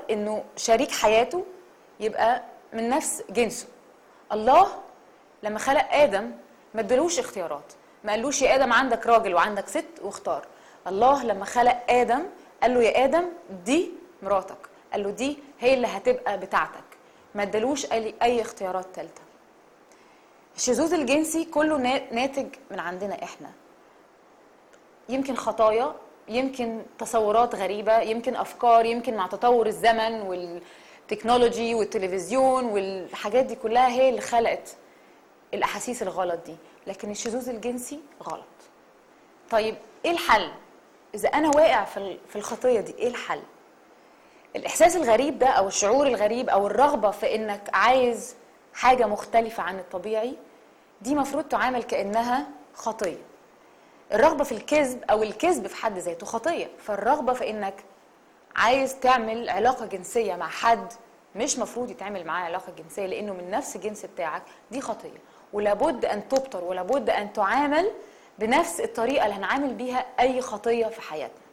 انه شريك حياته يبقى من نفس جنسه الله لما خلق ادم ما ادالوش اختيارات ما قالوش يا ادم عندك راجل وعندك ست واختار الله لما خلق ادم قال له يا ادم دي مراتك قال له دي هي اللي هتبقى بتاعتك ما ادالوش اي أي اختيارات ثالثه الشذوذ الجنسي كله نا- ناتج من عندنا احنا يمكن خطايا يمكن تصورات غريبة يمكن أفكار يمكن مع تطور الزمن والتكنولوجي والتلفزيون والحاجات دي كلها هي اللي خلقت الأحاسيس الغلط دي لكن الشذوذ الجنسي غلط طيب إيه الحل؟ إذا أنا واقع في ال- في الخطية دي إيه الحل؟ الإحساس الغريب ده أو الشعور الغريب أو الرغبة في إنك عايز حاجة مختلفة عن الطبيعي دي مفروض تعامل كأنها خطية الرغبة في الكذب أو الكذب في حد ذاته خطية فالرغبة في إنك عايز تعمل علاقة جنسية مع حد مش مفروض يتعمل معاه علاقة جنسية لأنه من نفس الجنس بتاعك دي خطية ولابد أن تبطر ولابد أن تعامل بنفس الطريقة اللي هنعامل بيها أي خطية في حياتنا